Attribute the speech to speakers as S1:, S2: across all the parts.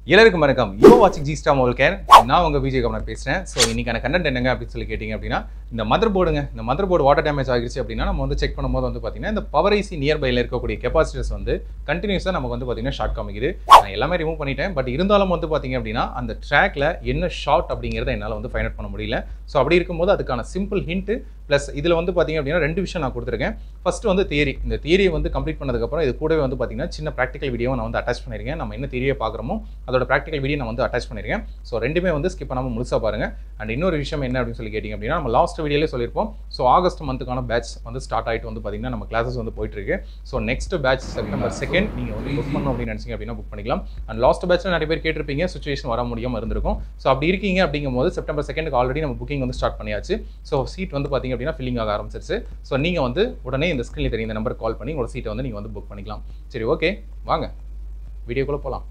S1: எல்லாருக்கும் வணக்கம் யோ வாட்சிங் ஜி ஸ்டார் மொபைல் கேர் நான் உங்க விஜய் கமலர் பேசுறேன் ஸோ இன்னைக்கான கண்டென்ட் என்னங்க அப்படின்னு சொல்லி கேட்டிங்க அப்படின்னா இந்த மதர் போர்டுங்க இந்த மதர் போர்டு வாட்டர் டேமேஜ் ஆகிடுச்சு அப்படின்னா நம்ம வந்து செக் பண்ணும்போது வந்து பார்த்தீங்கன்னா இந்த பவர் ஐசி நியர்பைல இருக்கக்கூடிய கெப்பாசிட்டர்ஸ் வந்து கண்டினியூஸாக நமக்கு வந்து பார்த்தீங்கன்னா ஷார்ட் காமிக்குது நான் எல்லாமே ரிமூவ் பண்ணிட்டேன் பட் இருந்தாலும் வந்து பார்த்தீங்க அப்படின்னா அந்த ட்ராக்ல என்ன ஷார்ட் அப்படிங்கிறத என்னால் வந்து ஃபைண்ட் அவுட் பண்ண முடியல ஸோ அப்படி இருக்கும்போது அதுக்கான சிம்பிள் ஹிண்ட் ப்ளஸ் இதில் வந்து பார்த்தீங்க அப்படின்னா ரெண்டு விஷயம் நான் கொடுத்துருக்கேன் ஃபர்ஸ்ட் வந்து தியரி இந்த தியரியை வந்து கம்ப்ளீட் பண்ணதுக்கப்புறம் இது கூடவே வந்து பார்த்தீங்கன்னா சின்ன ப்ராக்டிகல் வீடியோ நான் வந்து அட்டாச் பண்ணியிருக்கேன் நம்ம என்ன தியரியை பார்க்குறோமோ அதோட ப்ராக்டிகல் வீடியோ நான் வந்து அட்டாச் பண்ணியிருக்கேன் ஸோ ரெண்டுமே வந்து ஸ்கிப் பண்ணாமல் முழுசாக பாருங்க அண்ட் இன்னொரு விஷயம் என்ன அப்படின்னு சொல்லி கேட்டிங்க அப்படின்னா நம்ம லாஸ்ட் வீடியோலே சொல்லியிருப்போம் ஸோ ஆகஸ்ட் மந்த்துக்கான பேட்ச் வந்து ஸ்டார்ட் ஆகிட்டு வந்து பார்த்தீங்கன்னா நம்ம கிளாஸஸ் வந்து போயிட்டு இருக்கு so next batch September second நீங்கள் வந்து புக் பண்ணணும் அப்படின்னு நினச்சிங்க அப்படின்னா புக் பண்ணிக்கலாம் அண்ட் லாஸ்ட் பேட்ச்சில் நிறைய பேர் கேட்டிருப்பீங்க சுச்சுவேஷன் வர முடியாமல் இருந்திருக்கும் ஸோ அப்படி இருக்கீங்க அப்படிங்கும் போது செப்டம்பர் செகண்டுக்கு ஆல்ரெடி நம்ம புக்கிங் வந்து ஸ்டார்ட் பண்ணியாச்சு ஸோ சீட் வந்து பார்த்தீங்க அப்படின்னா ஃபில்லிங் ஆக ஆரம்பிச்சிருச்சு ஸோ நீங்கள் வந்து உடனே இந்த ஸ்க்ரீனில் தெரியும் இந்த நம்பர் கால் பண்ணி உங்களோட சீட்டை வந்து நீங்கள் வந்து புக் பண்ணிக்கலாம் சரி ஓகே வாங்க வீடியோக்குள்ளே போகலாம்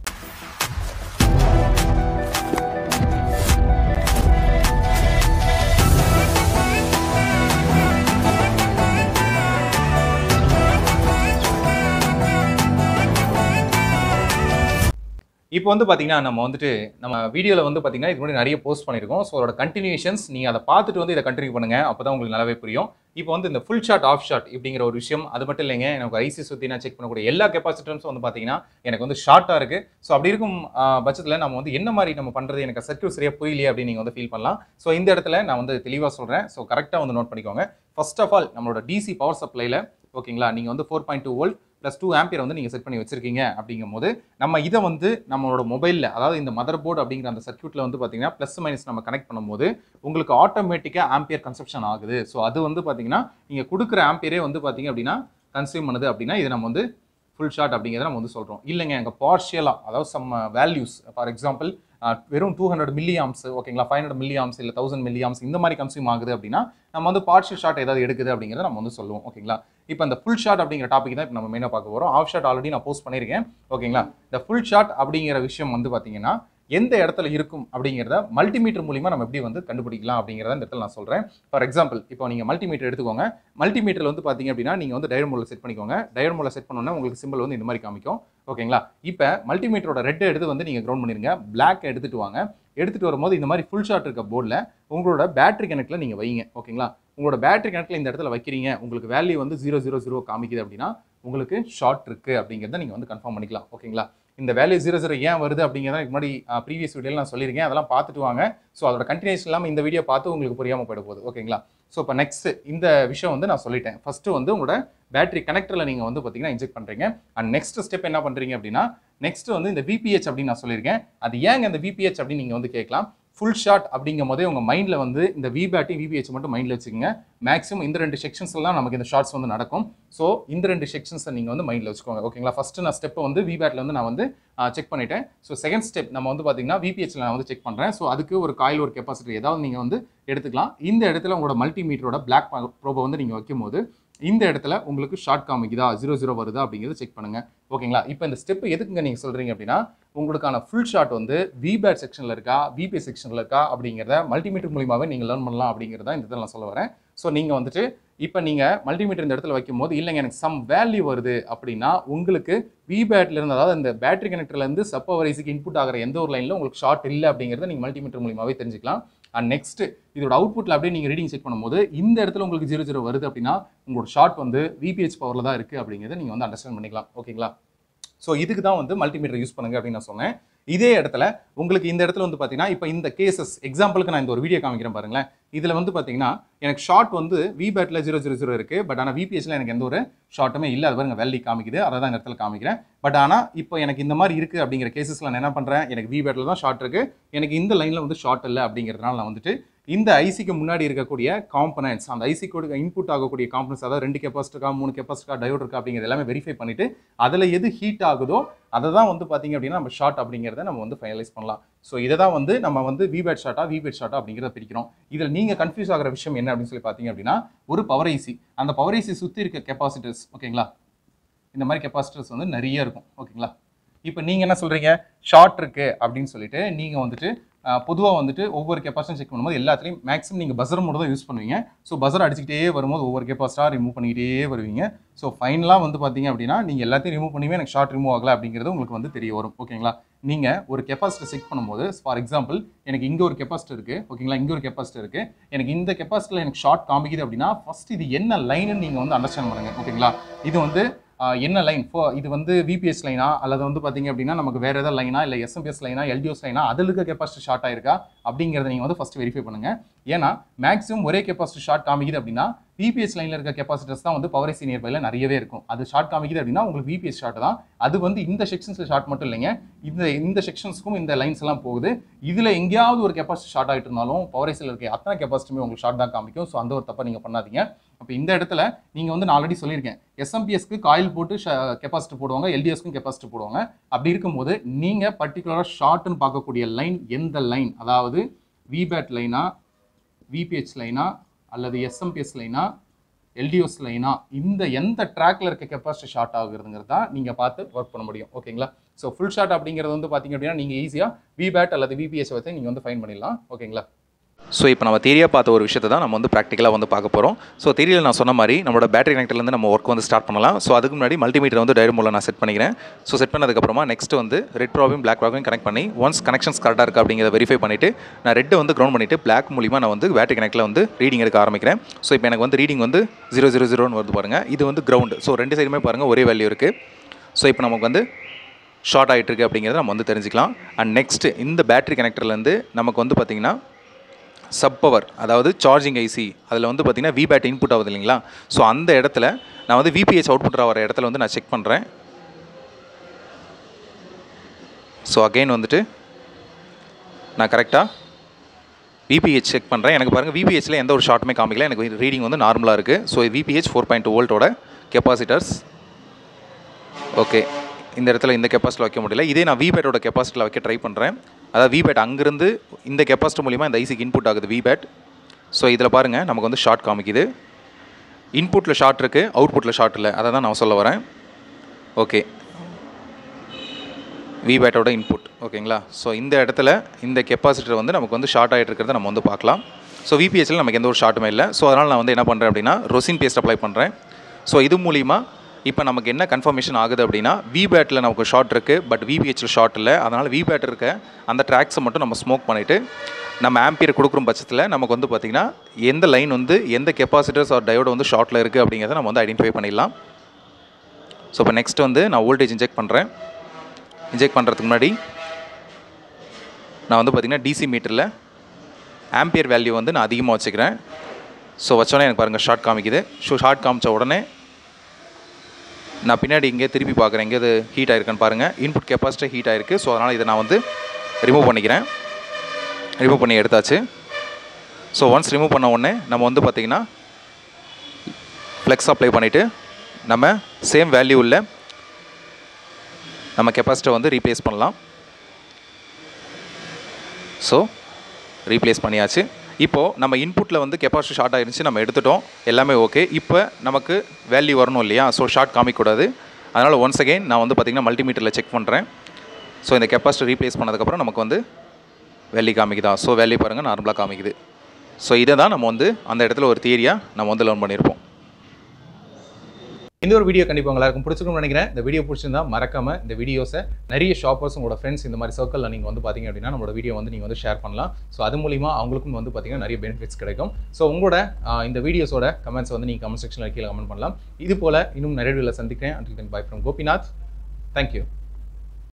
S1: இப்போ வந்து பார்த்தீங்கன்னா நம்ம வந்துட்டு நம்ம வீடியோவில் வந்து பார்த்தீங்கன்னா இது முன்னாடி நிறைய போஸ்ட் பண்ணியிருக்கோம் ஸோ அதோட கண்டினியூஷன்ஸ் நீங்கள் அதை பார்த்துட்டு வந்து இதை கண்டினியூ பண்ணுங்க அப்போ தான் உங்களுக்கு நல்லாவே புரியும் இப்போ வந்து இந்த ஃபுல் ஷாட் ஆஃப் ஷாட் இப்படிங்கிற ஒரு விஷயம் அது மட்டும் இல்லைங்க எனக்கு ஐசி சுற்றி நான் செக் பண்ணக்கூடிய எல்லா கெப்பாசிட்டன்ஸும் வந்து பார்த்தீங்கன்னா எனக்கு வந்து ஷார்ட்டாக இருக்குது ஸோ அப்படி இருக்கும் பட்சத்தில் நம்ம வந்து என்ன மாதிரி நம்ம பண்ணுறது எனக்கு சர்க்கியூட் சரியாக புரியலையே அப்படின்னு நீங்கள் வந்து ஃபீல் பண்ணலாம் ஸோ இந்த இடத்துல நான் வந்து தெளிவாக சொல்கிறேன் ஸோ கரெக்டாக வந்து நோட் பண்ணிக்கோங்க ஃபர்ஸ்ட் ஆஃப் ஆல் நம்மளோட டிசி பவர் சப்ளைல ஓகேங்களா நீங்கள் வந்து four point two volt plus two ampere வந்து நீங்கள் செட் பண்ணி வச்சிருக்கீங்க அப்படிங்கும் போது நம்ம இதை வந்து நம்மளோட மொபைலில் அதாவது இந்த மதர் போர்டு அப்படிங்கிற அந்த சர்க்யூட்டில் வந்து பார்த்தீங்கன்னா ப்ளஸ் மைனஸ் நம்ம கனெக்ட் பண்ணும்போது உங்களுக்கு ஆட்டோமேட்டிக்காக ஆம்பியர் கன்சப்ஷன் ஆகுது ஸோ அது வந்து பார்த்தீங்கன்னா நீங்கள் கொடுக்குற ஆம்பியரே வந்து பார்த்தீங்க அப்படின்னா கன்சியூம் பண்ணுது அப்படின்னா இதை நம்ம வந்து ஃபுல் ஷாட் அப்படிங்கிறத நம்ம வந்து சொல்கிறோம் இல்லைங்க எங்கள் பார்ஷியலாக அதாவது சம் வேல்யூஸ் ஃபார் எக்ஸாம்பிள் வெறும் டூ ஹண்ட்ரட் மில்லி ஆம்ஸ் ஓகேங்களா ஃபைவ் ஹண்ட்ரட் மில்லி ஆம்ஸ் இல்லை தௌசண்ட் மில்லி ஆம்ஸ் இந்த மாதிரி கன்சியூம் ஆகுது அப்படின்னா நம்ம வந்து பார்ஷியல் ஷாட் ஏதாவது எடுக்குது அப்படிங்கிறத நம்ம வந்து சொல்லுவோம் ஓகேங்களா இப்போ இந்த ஃபுல் ஷாட் அப்படிங்கிற டாபிக் தான் இப்போ நம்ம மெயினாக பார்க்க போகிறோம் ஆஃப் ஷாட் ஆல்ரெடி நான் போஸ்ட் பண்ணியிருக்கேன் ஓகேங்களா இந்த ஃபுல் ஷாட் அப்படிங்கிற விஷயம் வந்து பார்த்தீங்கன்னா எந்த இடத்துல இருக்கும் அப்படிங்கிறத மல்டிமீட்டர் மூலிமா நம்ம எப்படி வந்து கண்டுபிடிக்கலாம் அப்படிங்கிறத இந்த இடத்துல நான் சொல்கிறேன் ஃபார் எக்ஸாம்பிள் இப்போ நீங்கள் மல்டிமீட்டர் எடுத்துக்கோங்க மல்டிமீட்டரில் வந்து பார்த்தீங்க அப்படின்னா நீங்கள் வந்து டயர் மோடில் செட் பண்ணிக்கோங்க டயர் மோடில் செட் பண்ணோன்னா உங்களுக்கு சிம்பிள் வந்து இந்த மாதிரி காமிக்கும் ஓகேங்களா இப்போ மல்டிமீட்டரோட ரெட் எடுத்து வந்து நீங்கள் கிரவுண்ட் பண்ணிருங்க பிளாக் எடுத்துட்டு வாங்க எடுத்துகிட்டு வரும்போது இந்த மாதிரி ஃபுல் ஷாட் இருக்க போர்டில் உங்களோட பேட்டரி கணக்கில் நீங்கள் வைங்க ஓகேங்களா உங்களோட பேட்டரி கணக்கில் இந்த இடத்துல வைக்கிறீங்க உங்களுக்கு வேல்யூ வந்து ஜீரோ ஜீரோ ஜீரோ காமிக்குது அப்படின்னா உங்களுக்கு ஷார்ட் இருக்குது அப்படிங்கிறத நீங்கள் வந்து கன்ஃபார்ம் பண்ணிக்கலாம் ஓகேங்களா இந்த வேல்யூ ஜீரோ ஜீரோ ஏன் வருது அப்படிங்கிறத இதுக்கு முன்னாடி ப்ரீவியஸ் வீடியோவில் நான் சொல்லியிருக்கேன் அதெல்லாம் பார்த்துட்டு வாங்க ஸோ அதோட கண்டினியூஷன் இல்லாமல் இந்த வீடியோ பார்த்து உங்களுக்கு புரியாமல் போயிட போகுது ஓகேங்களா ஸோ இப்போ நெக்ஸ்ட் இந்த விஷயம் வந்து நான் சொல்லிட்டேன் ஃபஸ்ட்டு வந்து உங்களோட பேட்டரி கனெக்டரில் நீங்கள் வந்து பார்த்தீங்கன்னா இன்ஜெக்ட் பண்ணுறீங்க அண்ட் நெக்ஸ்ட் ஸ்டெப் என்ன பண்ணுறீங்க அப்படின்னா நெக்ஸ்ட் வந்து இந்த விபிஹெச் அப்படின்னு நான் சொல்லியிருக்கேன் அது ஏங்க இந்த விபிஹெச் அப்படின்னு நீங்கள் வந்து கேட்கலாம் ஃபுல் ஷாட் அப்படிங்கும் போதே உங்கள் மைண்டில் வந்து இந்த விபேட்டி விபிஹெச் மட்டும் மைண்டில் வச்சுக்கோங்க மேக்ஸிமம் இந்த ரெண்டு செக்ஷன்ஸ்ல தான் நமக்கு இந்த ஷார்ட்ஸ் வந்து நடக்கும் ஸோ இந்த ரெண்டு செக்ஷன்ஸை நீங்கள் வந்து மைண்டில் வச்சுக்கோங்க ஓகேங்களா ஃபஸ்ட்டு நான் ஸ்டெப்பை வந்து விபேட்டில் வந்து நான் வந்து செக் பண்ணிட்டேன் ஸோ செகண்ட் ஸ்டெப் நம்ம வந்து பார்த்தீங்கன்னா விபிஹெச்சில் நான் வந்து செக் பண்ணுறேன் ஸோ அதுக்கு ஒரு காயில் ஒரு கெப்பாசிட்டி ஏதாவது நீங்கள் வந்து எடுத்துக்கலாம் இந்த இடத்துல உங்களோட மல்டிமீட்டரோட பிளாக் ப்ரோபை வந்து நீங்கள் வைக்கும்போது இந்த இடத்துல உங்களுக்கு ஷார்ட் காமிக்குதா ஜீரோ ஜீரோ வருதா அப்படிங்கிறத செக் பண்ணுங்க ஓகேங்களா இப்போ இந்த ஸ்டெப் எதுக்குங்க நீங்கள் சொல்கிறீங்க அப்படின்னா உங்களுக்கான ஃபுல் ஷாட் வந்து விபேட் செக்ஷனில் இருக்கா விபி செக்ஷனில் இருக்கா அப்படிங்கிறத மல்டிமீட்டர் மூலியமாகவே நீங்கள் லேர்ன் பண்ணலாம் அப்படிங்கிறத இந்த இதில் நான் சொல்ல வரேன் ஸோ நீங்கள் வந்துட்டு இப்போ நீங்கள் மல்டிமீட்டர் இந்த இடத்துல வைக்கும்போது இல்லைங்க எனக்கு சம் வேல்யூ வருது அப்படின்னா உங்களுக்கு விபேட்ல இருந்து அதாவது இந்த பேட்டரி கனெக்டர்லேருந்து சப்பவரைஸுக்கு இன்புட் ஆகிற எந்த ஒரு லைனில் உங்களுக்கு ஷார்ட் இல்லை அப்படிங்கிறத நீங்கள் மல்டிமீட்டர் மூலியமாகவே தெரிஞ்சுக்கலாம் அண்ட் நெக்ஸ்ட் இதோட அவுட்புட்டில் அப்படியே நீங்கள் ரீடிங் செக் பண்ணும்போது இந்த இடத்துல உங்களுக்கு ஜீரோ ஜீரோ வருது அப்படின்னா உங்களோட ஷார்ட் வந்து விபிஹெச் பவரில் தான் இருக்குது அப்படிங்கிறத நீங்கள் வந்து அண்டர்ஸ்டாண்ட் பண்ணிக்கலாம் ஓகேங்களா ஸோ இதுக்கு தான் வந்து மல்டிமீட்டர் யூஸ் பண்ணுங்க அப்படின்னு நான் சொன்னேன் இதே இடத்துல உங்களுக்கு இந்த இடத்துல வந்து பார்த்தீங்கன்னா இப்போ இந்த கேசஸ் எக்ஸாம்பிளுக்கு நான் இந்த ஒரு வீடியோ காமிக்கிறேன் பாருங்களேன் இதில் வந்து பார்த்தீங்கன்னா எனக்கு ஷார்ட் வந்து விபேட்டில் ஜீரோ ஜீரோ ஜீரோ இருக்குது பட் ஆனால் விபிஎஸ்ல எனக்கு எந்த ஒரு ஷார்ட்டுமே இல்லை அது பாருங்க வெள்ளி காமிக்குது அதை தான் இந்த இடத்துல காமிக்கிறேன் பட் ஆனால் இப்போ எனக்கு இந்த மாதிரி இருக்குது அப்படிங்கிற கேசஸில் நான் என்ன பண்ணுறேன் எனக்கு விபேட்டில் தான் ஷார்ட் இருக்குது எனக்கு இந்த லைனில் வந்து ஷார்ட் இல்லை அப்படிங்கிறதுனால நான் வந்துட்டு இந்த ஐசிக்கு முன்னாடி இருக்கக்கூடிய காம்பனன்ட்ஸ் அந்த ஐசிக்கு இன்புட் ஆகக்கூடிய காம்பனன்ட்ஸ் அதாவது ரெண்டு கெப்பாசிட்டா மூணு கெப்பாசிட்டா டயோட் இருக்கா அப்படிங்கிறது எல்லாமே வெரிஃபை பண்ணிட்டு அதில் எது ஹீட் ஆகுதோ அதை தான் வந்து பார்த்தீங்க அப்படின்னா நம்ம ஷார்ட் அப்படிங்கிறத நம்ம வந்து ஃபைனலைஸ் பண்ணலாம் ஸோ இதை தான் வந்து நம்ம வந்து விபேட் ஷார்ட்டா விபேட் ஷார்ட்டா அப்படிங்கிறத பிரிக்கிறோம் இதில் நீங்கள் கன்ஃபியூஸ் ஆகிற விஷயம் என்ன அப்படின்னு சொல்லி பார்த்தீங்க அப்படின்னா ஒரு பவர் ஐசி அந்த பவர் ஐசி சுற்றி இருக்க கெப்பாசிட்டர்ஸ் ஓகேங்களா இந்த மாதிரி கெப்பாசிட்டர்ஸ் வந்து நிறைய இருக்கும் ஓகேங்களா இப்போ நீங்கள் என்ன சொல்கிறீங்க ஷார்ட் இருக்கு அப்படின்னு சொல்லிட்டு நீங்கள் வந்துட்டு பொதுவாக வந்துட்டு ஒவ்வொரு கெப்பாசிட்டி செக் பண்ணும்போது எல்லாத்துலேயும் மேக்ஸிமம் நீங்கள் பஸர் மோட் தான் யூஸ் பண்ணுவீங்க ஸோ பஸர் அடிச்சுக்கிட்டே வரும்போது ஒவ்வொரு கெப்பாசிட்டாக ரிமூவ் பண்ணிக்கிட்டே வருவீங்க ஸோ ஃபைனலாக வந்து பார்த்தீங்க அப்படின்னா நீங்கள் எல்லாத்தையும் ரிமூவ் பண்ணியுமே எனக்கு ஷார்ட் ரிமூவ் ஆகல அப்படிங்கிறது உங்களுக்கு வந்து தெரிய வரும் ஓகேங்களா நீங்கள் ஒரு கெப்பாசிட்டி செக் பண்ணும்போது ஃபார் எக்ஸாம்பிள் எனக்கு இங்கே ஒரு கெப்பாசிட்டி இருக்குது ஓகேங்களா இங்கே ஒரு கெப்பாசிட்டி இருக்குது எனக்கு இந்த கெப்பாசிட்டியில் எனக்கு ஷார்ட் காமிக்குது அப்படின்னா ஃபர்ஸ்ட் இது என்ன லைன்னு நீங்கள் வந்து அண்டர்ஸ்டாண்ட் பண்ணுங்க ஓகேங்களா இது வந்து ஆஹ், என்ன லைன் ஃபோ இது வந்து விபிஎஸ் லைனா அல்லது வந்து பார்த்தீங்க அப்படின்னா நமக்கு வேறு ஏதாவது லைனா இல்லை எஸ்எம்பிஎஸ் லைனா எல்டிஎஸ் லைனா அதில் இருக்க கெப்பாசிட்டி ஷார்ட் ஆயிருக்கா அப்படிங்கிறத நீங்கள் வந்து ஃபஸ்ட் வெரிஃபை பண்ணுங்க ஏன்னா மேக்ஸிமம் ஒரே கெப்பாசிட்டி ஷார்ட் காமிக்குது அப்படின்னா விபிஎஸ் லைனில் இருக்க கெப்பாசிட்டர்ஸ் தான் வந்து பவர் சீனியர் பைல நிறையவே இருக்கும் அது ஷார்ட் காமிக்குது அப்படின்னா உங்களுக்கு விபிஎஸ் ஷார்ட் தான் அது வந்து இந்த செக்ஷன்ஸில் ஷார்ட் மட்டும் இல்லைங்க இந்த இந்த செக்ஷன்ஸ்க்கும் இந்த லைன்ஸ் எல்லாம் போகுது இதில் எங்கேயாவது ஒரு கெப்பாசிட்டி ஷார்ட் ஆகிட்டு இருந்தாலும் பவர் ஐசியில் இருக்க அத்தனை கெப்பாசிட்டியுமே உங்களுக்கு ஷார்ட் தான் காமிக்கும் ஸோ அந்த ஒரு தப்பை நீங்கள் பண்ணாதீங்க அப்போ இந்த இடத்துல நீங்கள் வந்து நான் ஆல்ரெடி சொல்லியிருக்கேன் எஸ்எம்பிஎஸ்க்கு காயில் போட்டு கெப்பாசிட்டி போடுவாங்க எல்டிஎஸ்க்கும் கெப்பாசிட்டி போடுவாங்க அப்படி இருக்கும்போது நீங்கள் பர்டிகுலராக ஷார்ட்னு பார்க்கக்கூடிய லைன் எந்த லைன் அதாவது விபேட் லைனா விபிஹெச் லைனா அல்லது எஸ்எம்பிஎஸ் லைனா எல்டிஎஸ் லைனா இந்த எந்த ட்ராக்ல இருக்க கெப்பாசிட்டி ஷார்ட் ஆகுறதுங்கிறது தான் நீங்கள் பார்த்து ஒர்க் பண்ண முடியும் ஓகேங்களா ஸோ ஃபுல் ஷார்ட் அப்படிங்கிறது வந்து பார்த்தீங்க அப்படின்னா நீங்கள் ஈஸியாக விபேட் அல்லது விபிஎஸ் வச்சு நீங்கள் வந்து ஃபைன் பண்ணிடலாம் ஓகேங்களா
S2: ஸோ இப்போ நம்ம தேரியாக பார்த்த ஒரு விஷயத்தை தான் நம்ம வந்து ப்ராக்டிக்கலாக வந்து பார்க்க போகிறோம் ஸோ தெரியல நான் சொன்ன மாதிரி நம்மளோட பேட்டரி கனெக்டர்லேருந்து நம்ம ஒர்க் வந்து ஸ்டார்ட் பண்ணலாம் ஸோ அதுக்கு முன்னாடி மல்டிமீட்டர் வந்து டைர் மூலம் நான் செட் பண்ணிக்கிறேன் ஸோ செட் பண்ணதுக்கப்புறமா நெக்ஸ்ட் வந்து red problem black problem connect பண்ணி ஒன்ஸ் கனெக்ஷன்ஸ் கரெக்டாக இருக்குது அப்படிங்கிறத வெரிஃபை பண்ணிவிட்டு நான் ரெட்டை வந்து க்ரௌண்ட் பண்ணிவிட்டு பிளாக் மூலிமா நான் வந்து பேட்டரி கனெக்டில் வந்து ரீடிங் எடுக்க ஆரம்பிக்கிறேன் ஸோ இப்போ எனக்கு வந்து ரீடிங் வந்து ஜீரோ ஜீரோ ஜீரோன்னு வருது பாருங்கள் இது வந்து கிரவுண்டு ஸோ ரெண்டு சைடுமே பாருங்கள் ஒரே வேல்யூ இருக்குது ஸோ இப்போ நமக்கு வந்து ஷார்ட் ஆகிட்டு இருக்கு அப்படிங்கிறத நம்ம வந்து தெரிஞ்சுக்கலாம் அண்ட் நெக்ஸ்ட் இந்த பேட்டரி கனெக்டர்லேருந்து நமக்கு வந்து பார்த்திங்கன்னா சப் பவர் அதாவது சார்ஜிங் ஐசி அதில் வந்து பார்த்திங்கன்னா விபேட் இன்புட் ஆகுது இல்லைங்களா ஸோ அந்த இடத்துல நான் வந்து விபிஹெச் அவுட்புட் ஆகிற இடத்துல வந்து நான் செக் பண்ணுறேன் ஸோ அகைன் வந்துட்டு நான் கரெக்டாக விபிஹெச் செக் பண்ணுறேன் எனக்கு பாருங்கள் விபிஹெச்சில் எந்த ஒரு ஷார்ட்டுமே காமிக்கல எனக்கு ரீடிங் வந்து நார்மலாக இருக்குது so VPH four point two வோல்ட்டோட கெப்பாசிட்டர்ஸ் ஓகே இந்த இடத்துல இந்த கெப்பாசிட்டியில் வைக்க முடியல இதே நான் விபேட்டோட கெப்பாசிட்டியில் வைக்க ட்ரை பண்ணுறேன் அதாவது விபேட் அங்கேருந்து இந்த கெப்பாசிட்டி மூலிமா இந்த ஐசிக்கு இன்புட் ஆகுது விபேட் ஸோ இதில் பாருங்கள் நமக்கு வந்து ஷார்ட் காமிக்குது இன்புட்டில் ஷார்ட் இருக்குது அவுட்புட்டில் ஷார்ட் இல்லை அதை தான் நான் சொல்ல வரேன் ஓகே விபேட்டோட இன்புட் ஓகேங்களா ஸோ இந்த இடத்துல இந்த கெப்பாசிட்டர் வந்து நமக்கு வந்து ஷார்ட் ஆகிட்டு இருக்கிறத நம்ம வந்து பார்க்கலாம் ஸோ விபிஎஸ்சில் நமக்கு எந்த ஒரு ஷார்ட்டுமே இல்லை ஸோ அதனால் நான் வந்து என்ன பண்ணுறேன் அப்படின்னா ரொசின் பேஸ்ட் அப்ளை பண்ணுறேன் ஸோ இது மூலிமா இப்போ நமக்கு என்ன கன்ஃபர்மேஷன் ஆகுது அப்படின்னா விபேட்டில் நமக்கு ஷார்ட் இருக்குது பட் விபிஹெச்சில் ஷார்ட் இல்லை அதனால் விபேட் இருக்க அந்த ட்ராக்ஸை மட்டும் நம்ம ஸ்மோக் பண்ணிவிட்டு நம்ம ஆம்பியர் கொடுக்குற பட்சத்தில் நமக்கு வந்து பார்த்திங்கன்னா எந்த லைன் வந்து எந்த கெப்பாசிட்டர்ஸ் ஆர் டயோடு வந்து ஷார்ட்டில் இருக்குது அப்படிங்கிறத நம்ம வந்து ஐடென்டிஃபை பண்ணிடலாம் ஸோ இப்போ நெக்ஸ்ட் வந்து நான் வோல்டேஜ் இன்ஜெக்ட் பண்ணுறேன் இன்ஜெக்ட் பண்ணுறதுக்கு முன்னாடி நான் வந்து பார்த்திங்கன்னா டிசி மீட்டரில் ஆம்பியர் வேல்யூ வந்து நான் அதிகமாக வச்சுக்கிறேன் ஸோ வச்சோடனே எனக்கு பாருங்கள் ஷார்ட் காமிக்குது ஸோ ஷார்ட் காமிச்ச உடனே நான் பின்னாடி இங்கே திருப்பி பார்க்குறேன் எங்கே இது ஹீட் ஆயிருக்குன்னு பாருங்கள் இன்புட் கெப்பாசிட்டி ஹீட் ஆயிருக்கு ஸோ அதனால் இதை நான் வந்து ரிமூவ் பண்ணிக்கிறேன் ரிமூவ் பண்ணி எடுத்தாச்சு ஸோ ஒன்ஸ் ரிமூவ் பண்ண உடனே நம்ம வந்து பார்த்திங்கன்னா ஃப்ளெக்ஸ் அப்ளை பண்ணிவிட்டு நம்ம சேம் வேல்யூ உள்ள நம்ம கெப்பாசிட்டை வந்து ரீப்ளேஸ் பண்ணலாம் ஸோ ரீப்ளேஸ் பண்ணியாச்சு இப்போது நம்ம இன்புட்டில் வந்து கெப்பாசிட்டி ஷார்ட் ஆயிருந்துச்சு நம்ம எடுத்துட்டோம் எல்லாமே ஓகே இப்போ நமக்கு வேல்யூ வரணும் இல்லையா ஸோ ஷார்ட் காமிக்கக்கூடாது அதனால் ஒன்ஸ் அகைன் நான் வந்து பார்த்திங்கன்னா மல்டிமீட்டரில் செக் பண்ணுறேன் ஸோ இந்த கெப்பாசிட்டி ரீப்ளேஸ் பண்ணதுக்கப்புறம் நமக்கு வந்து வேல்யூ காமிக்குதா ஸோ வேல்யூ பாருங்கள் நார்மலாக காமிக்குது ஸோ இதை தான் நம்ம வந்து அந்த இடத்துல ஒரு தியரியாக நம்ம வந்து லேர்ன் பண்ணியிருப்போம்
S1: இந்த ஒரு வீடியோ கண்டிப்பாக உங்க எல்லாருக்கும் பிடிச்சிருக்கும்னு நினைக்கிறேன் இந்த வீடியோ பிடிச்சிருந்தா மறக்காம இந்த வீடியோஸை நிறைய ஷாப்பர்ஸ் உங்களோட ஃப்ரெண்ட்ஸ் இந்த மாதிரி சர்க்கிளில் நீங்கள் வந்து பார்த்தீங்க அப்படின்னா நம்மளோட வீடியோ வந்து நீங்கள் வந்து ஷேர் பண்ணலாம் ஸோ அது மூலிமா அவங்களுக்கும் வந்து பார்த்தீங்கன்னா நிறைய பெனிஃபிட்ஸ் கிடைக்கும் ஸோ உங்களோட ஆஹ், இந்த வீடியோஸோட கமெண்ட்ஸ் வந்து நீங்கள் கமெண்ட் செக்ஷனில் கீழே கமெண்ட் பண்ணலாம் இது போல இன்னும் நிறைய வீடியோவில் சந்திக்கிறேன் until then bye from Gopinath thank you